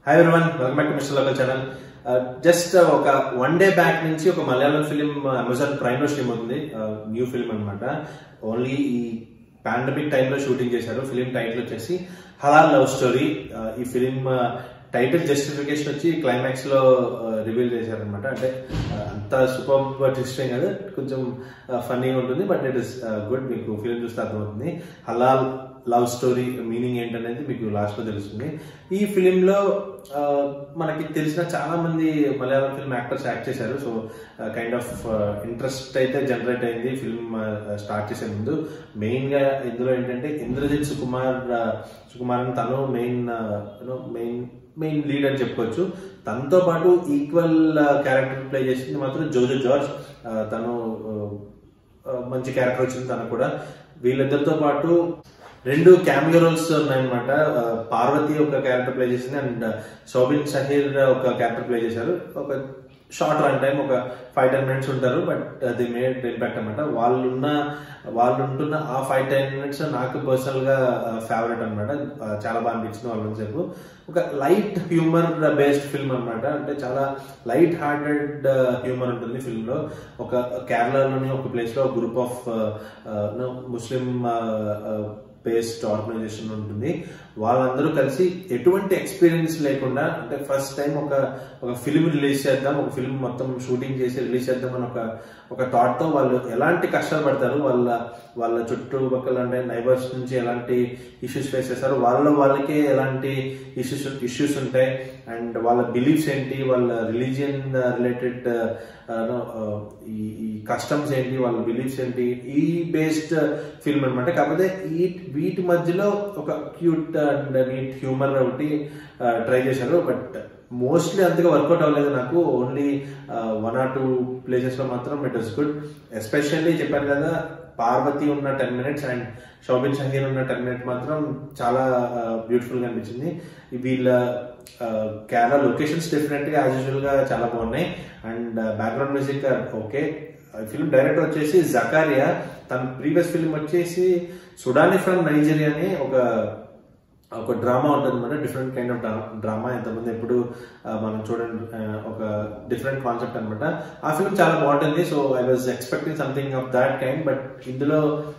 hi everyone welcome back to mister local channel just ఒక one day back నుంచి ఒక Malayalam film Amazon Prime లో stream అవుతుంది new film అన్నమాట ఓన్లీ ఈ పాండమిక్ టైంలో షూటింగ్ చేశారు ఫిలిం టైటిల్ వచ్చేసి హలాల్ లవ్ స్టోరీ ఈ ఫిలిం టైటిల్ జస్టిఫికేషన్ వచ్చి క్లైమాక్స్ లో రివీల్ చేశారనమాట అంటే uh, అంత సూపర్ ట్విస్ట్ ఏం కాదు కొంచెం ఫన్నీగా ఉంటుంది బట్ ఇట్ ఇస్ గుడ్ మీకు ఫిలిం చూస్తే అర్థమవుతుంది హలాల్ లవ్ స్టోరీ మీనింగ్ ఏంటనేది మీకు లాస్ట్ లో తెలుస్తుంది ఈ ఫిలిం లో ఆ, మనకి తెలిసిన చాలా మంది మలయాళం ఫిల్మ్ యాక్టర్స్ యాక్ట్ చేశారు సో కైండ్ ఆఫ్ ఇంట్రెస్ట్ అయితే జనరేట్ అయింది ఫిల్మ్ స్టార్ట్ చేసే ముందు మెయిన్ గా ఇందులో ఏంటంటే ఇంద్రజిత్ సుకుమార్ ఆ, సుకుమార్ అని తను మెయిన్ మెయిన్ మెయిన్ లీడ్ అని చెప్పుకోవచ్చు తనతో పాటు ఈక్వల్ క్యారెక్టర్ ప్లే చేసింది మాత్రం జోజో జార్జ్ ఆ, తను ఆ, మంచి క్యారెక్టర్ వచ్చింది తనకు కూడా వీళ్ళిద్దరితో పాటు రెండు క్యామియో రోల్స్ ఉన్నాయన్నమాట ఆ, పార్వతి ఒక క్యారెక్టర్ ప్లే చేసింది అండ్ శోభిన్ షహీర్ ఒక క్యారెక్టర్ ప్లే చేశారు ఒక షార్ట్ రన్ టైం ఒక ఫైవ్ టెన్ మినిట్స్ ఉంటారు బట్ అది మేడ్ ఇంపాక్ట్ అనమాట వాళ్ళున్న వాళ్ళు ఉంటున్న ఆ ఫైవ్ టెన్ మినిట్స్ నాకు పర్సనల్ గా ఫేవరెట్ అనమాట చాలా బాగా అనిపించింది వాళ్ళని సేపు ఒక లైట్ హ్యూమర్ బేస్డ్ ఫిల్మ్ అన్నమాట అంటే చాలా లైట్ హార్టెడ్ హ్యూమర్ ఉంటుంది ఫిల్మ్ లో ఒక కేరళలోని ఒక ప్లేస్ లో group of Muslim based organisation ఉంటుంది వాళ్ళందరూ కలిసి ఎటువంటి ఎక్స్పీరియన్స్ లేకుండా అంటే ఫస్ట్ టైం ఒక ఒక ఫిల్మ్ రిలీజ్ చేద్దాం ఒక ఫిల్మ్ మొత్తం షూటింగ్ చేసి రిలీజ్ చేద్దాం అని ఒక ఒక థాట్ తో వాళ్ళు ఎలాంటి కష్టాలు పడతారు వాళ్ళ వాళ్ళ చుట్టుపక్కల అంటే నైబర్స్ నుంచి ఎలాంటి ఇష్యూస్ ఫేస్ చేస్తారు వాళ్ళ వాళ్ళకే ఎలాంటి ఇష్యూస్ ఇష్యూస్ ఉంటాయి అండ్ వాళ్ళ బిలీఫ్స్ ఏంటి వాళ్ళ రిలీజియన్ రిలేటెడ్ ఈ ఈ కస్టమ్స్ ఏంటి వాళ్ళ బిలీఫ్స్ ఏంటి ఈ బేస్డ్ ఫిల్మ్ అనమాట కాకపోతే ఈ వీటి మధ్యలో ఒక క్యూట్ అండ్ నీట్ హ్యూమర్ ఒకటి ట్రై చేశారు బట్ మోస్ట్లీ అంతగా వర్కౌట్ అవ్వలేదు నాకు only one or two places లో మాత్రం ఇట్ ఇస్ గుడ్ ఎస్పెషల్లీ చెప్పాను కదా పార్వతి ఉన్న టెన్ మినిట్స్ అండ్ శోభిన్ షహీర్ ఉన్న టెన్ మినిట్స్ మాత్రం చాలా బ్యూటిఫుల్ గా అనిపించింది వీళ్ళ కేరళ లొకేషన్స్ డెఫినెట్ గా యాజ్ యూజువల్ గా చాలా బాగున్నాయి and background music okay film director వచ్చేసి జకారియా తన ప్రీవియస్ ఫిల్మ్ వచ్చేసి సుడాని ఫ్రమ్ నైజీరియా అని ఒక ఒక డ్రామా ఉంటుంది అనమాట డిఫరెంట్ కైండ్ ఆఫ్ డ్రామా ఎంతమంది ఎప్పుడు ఆ, మనం చూడండి ఆ, ఒక డిఫరెంట్ కాన్సెప్ట్ అనమాట ఆ ఫిల్మ్ చాలా బాగుంటుంది so I was expecting something of that kind but ఇందులో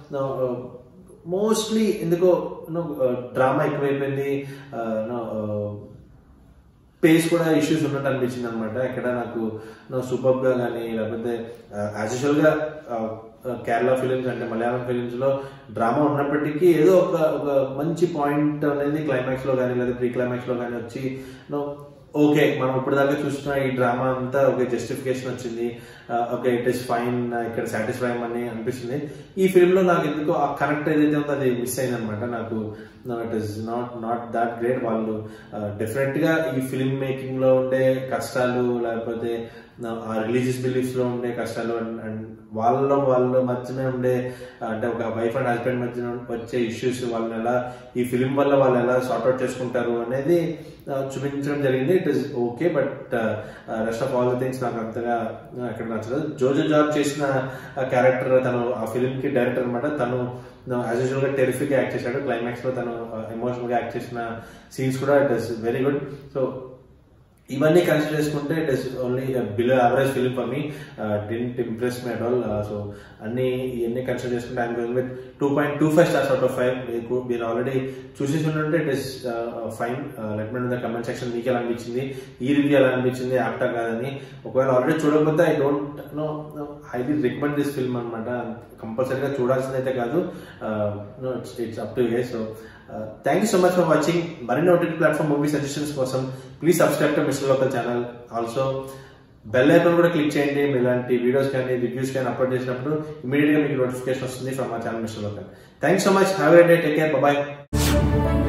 మోస్ట్లీ ఎందుకో డ్రామా ఎక్కువైపోయింది పేస్ కూడా ఇష్యూస్ ఉన్నట్టు అనిపించింది అనమాట ఎక్కడ నాకు సూపర్ గా కానీ లేకపోతే యాజ్ యూజువల్ గా ఆ, కేరళ ఫిలిమ్స్ అంటే మలయాళం ఫిలిమ్స్ లో డ్రామా ఉన్నప్పటికీ ఏదో ఒక ఒక మంచి పాయింట్ అనేది క్లైమాక్స్ లో కానీ లేదా ప్రీ క్లైమాక్స్ లో కానీ వచ్చి నో ఓకే మనం ఇప్పటిదాకా చూసిన ఈ డ్రామా అంతా ఒక జస్టిఫికేషన్ వచ్చింది ఓకే ఇట్ ఇస్ ఫైన్ ఇక్కడ సాటిస్ఫై అని అనిపిస్తుంది ఈ ఫిల్మ్ లో నాకు ఎందుకో ఆ కనెక్ట్ ఏదైతే ఉందో అది మిస్ అయింది అనమాట నాకు it is not not that great వాళ్ళు డెఫినెట్ గా ఈ ఫిల్మ్ మేకింగ్ లో ఉండే కష్టాలు లేకపోతే ఆ రిలీజియస్ బిలీఫ్స్ లో ఉండే కష్టాలు అండ్ వాళ్ళ వాళ్ళ మధ్యనే ఉండే అంటే ఒక వైఫ్ అండ్ హస్బెండ్ మధ్యన వచ్చే ఇష్యూస్ వాళ్ళని ఎలా ఈ ఫిలిం వల్ల వాళ్ళు ఎలా సార్ట్అవుట్ చేసుకుంటారు అనేది ఆ, చూపించడం జరిగింది it is okay but rest of all the things నాకు అంతగా ఎక్కడ నచ్చలేదు జోజో జాబ్ చేసిన క్యారెక్టర్ తను ఆ ఫిలిం కి డైరెక్టర్ అనమాట తను యాజ్ యూజువల్ గా టెరిఫిక్ యాక్ట్ చేశాడు క్లైమాక్స్ లో తను ఎమోషనల్ గా యాక్ట్ చేసిన సీన్స్ కూడా it is very good so ఇవన్నీ కన్సిడర్ చేసుకుంటే it is only below average film for me didn't impress me at all so అన్ని ఇవన్నీ కన్సిడర్ చేసుకుంటే I'm going with two point two five stars out of five మీకు మీరు already చూసేసి ఉంటే it is fine let me the comment section మీకు ఎలా అనిపించింది ఈ రివ్యూ ఎలా అనిపించింది యాక్టర్ కాదని ఒకవేళ ఆల్రెడీ చూడకపోతే I don't know highly recommend this film అనమాట కంపల్సరీగా చూడాల్సింది అయితే కాదు it's it's up to so thank you so much for watching మరిన్ని ఓటీటీ ప్లాట్ఫామ్ మూవీ సజెషన్స్ కోసం please subscribe to mister local channel also bell icon కూడా click చేయండి మీరు ఇలాంటి వీడియోస్ కానీ రివ్యూస్ కానీ అప్లోడ్ చేసినప్పుడు ఇమీడియట్ గా మీకు నోటిఫికేషన్ వస్తుంది ఫ్రమ్ మా channel mister local thank so much have a day take care bye